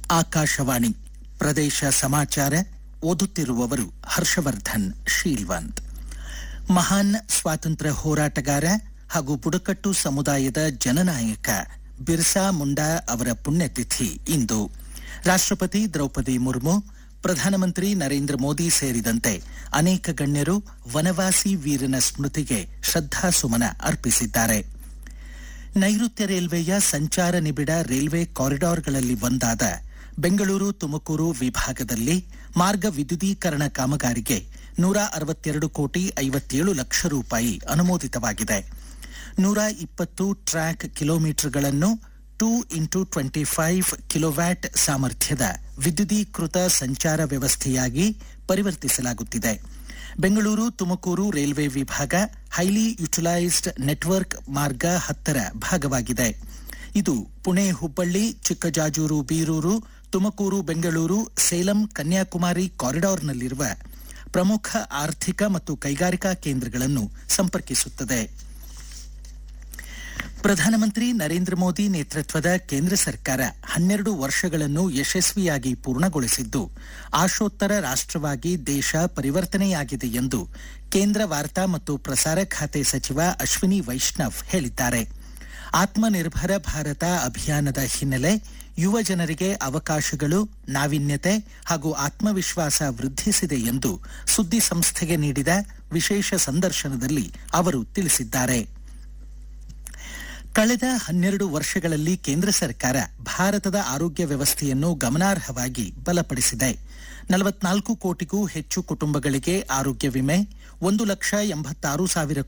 ಆಕಾಶವಾಣಿ ಪ್ರದೇಶ ಸಮಾಚಾರ ಓದುತ್ತಿರುವವರು ಹರ್ಷವರ್ಧನ್ ಶೀಲ್ವಂತ್ ಮಹಾನ್ ಸ್ವಾತಂತ್ರ್ಯ ಹೋರಾಟಗಾರ ಹಾಗೂ ಬುಡಕಟ್ಟು ಸಮುದಾಯದ ಜನನಾಯಕ ಬಿರ್ಸಾ ಮುಂಡಾ ಅವರ ಪುಣ್ಯತಿಥಿ ಇಂದು ರಾಷ್ಟ್ರಪತಿ ದ್ರೌಪದಿ ಮುರ್ಮು ಪ್ರಧಾನಮಂತ್ರಿ ನರೇಂದ್ರ ಮೋದಿ ಸೇರಿದಂತೆ ಅನೇಕ ಗಣ್ಯರು ವನವಾಸಿ ವೀರನ ಸ್ಮೃತಿಗೆ ಶ್ರದ್ಧಾಸುಮನ ಅರ್ಪಿಸಿದ್ದಾರೆ ನೈಋತ್ಯ ರೈಲ್ವೆಯ ಸಂಚಾರ ನಿಬಿಡ ರೈಲ್ವೆ ಕಾರಿಡಾರ್ಗಳಲ್ಲಿ ಒಂದಾದ ಬೆಂಗಳೂರು ತುಮಕೂರು ವಿಭಾಗದಲ್ಲಿ ಮಾರ್ಗ ವಿದ್ಯುದೀಕರಣ ಕಾಮಗಾರಿಗೆ ನೂರ ಅರವತ್ತೆರಡು ಕೋಟಿ ಐವತ್ತೇಳು ಲಕ್ಷ ರೂಪಾಯಿ ಅನುಮೋದಿತವಾಗಿದೆ ನೂರ ಇಪ್ಪತ್ತು ಟ್ರ್ಯಾಕ್ ಕಿಲೋಮೀಟರ್ಗಳನ್ನು two into twenty five kilowatt ಸಾಮರ್ಥ್ಯದ ವಿದ್ಯುದೀಕೃತ ಸಂಚಾರ ವ್ಯವಸ್ಥೆಯಾಗಿ ಪರಿವರ್ತಿಸಲಾಗುತ್ತಿದೆ ಬೆಂಗಳೂರು ತುಮಕೂರು ರೈಲ್ವೆ ವಿಭಾಗ ಹೈಲಿ ಯುಟಿಲೈಸ್ಡ್ ನೆಟ್ವರ್ಕ್ ಮಾರ್ಗ ಹತ್ತರ ಭಾಗವಾಗಿದೆ ಇದು ಪುಣೆ ಹುಬ್ಬಳ್ಳಿ ಚಿಕ್ಕಜಾಜೂರು ಬೀರೂರು ತುಮಕೂರು ಬೆಂಗಳೂರು ಸೇಲಂ ಕನ್ಯಾಕುಮಾರಿ ಕಾರಿಡಾರ್ನಲ್ಲಿರುವ ಪ್ರಮುಖ ಆರ್ಥಿಕ ಮತ್ತು ಕೈಗಾರಿಕಾ ಕೇಂದ್ರಗಳನ್ನು ಸಂಪರ್ಕಿಸುತ್ತದೆ ಪ್ರಧಾನಮಂತ್ರಿ ನರೇಂದ್ರ ಮೋದಿ ನೇತೃತ್ವದ ಕೇಂದ್ರ ಸರ್ಕಾರ ಹನ್ನೆರಡು ವರ್ಷಗಳನ್ನು ಯಶಸ್ವಿಯಾಗಿ ಪೂರ್ಣಗೊಳಿಸಿದ್ದು ಆಶೋತ್ತರ ರಾಷ್ಟ್ರವಾಗಿ ದೇಶ ಪರಿವರ್ತನೆಯಾಗಿದೆ ಎಂದು ಕೇಂದ್ರ ವಾರ್ತಾ ಮತ್ತು ಪ್ರಸಾರ ಖಾತೆ ಸಚಿವ ಅಶ್ವಿನಿ ವೈಷ್ಣವ್ ಹೇಳಿದ್ದಾರೆ ಆತ್ಮನಿರ್ಭರ ಭಾರತ ಅಭಿಯಾನದ ಹಿನ್ನೆಲೆ ಯುವ ಜನರಿಗೆ ಅವಕಾಶಗಳು ನಾವೀನ್ಯತೆ ಹಾಗೂ ಆತ್ಮವಿಶ್ವಾಸ ವೃದ್ಧಿಸಿದೆ ಎಂದು ಸುದ್ದಿ ಸಂಸ್ಥೆಗೆ ನೀಡಿದ ವಿಶೇಷ ಸಂದರ್ಶನದಲ್ಲಿ ಅವರು ತಿಳಿಸಿದ್ದಾರೆ ಕಳೆದ ಹನ್ನೆರಡು ವರ್ಷಗಳಲ್ಲಿ ಕೇಂದ್ರ ಸರ್ಕಾರ ಭಾರತದ ಆರೋಗ್ಯ ವ್ಯವಸ್ಥೆಯನ್ನು ಗಮನಾರ್ಹವಾಗಿ ಬಲಪಡಿಸಿದೆ ನಲವತ್ನಾಲ್ಕು ಕೋಟಿಗೂ ಹೆಚ್ಚು ಕುಟುಂಬಗಳಿಗೆ ಆರೋಗ್ಯ ವಿಮೆ ಒಂದು ಲಕ್ಷ ಎಂಬತ್ತಾರು ಸಾವಿರ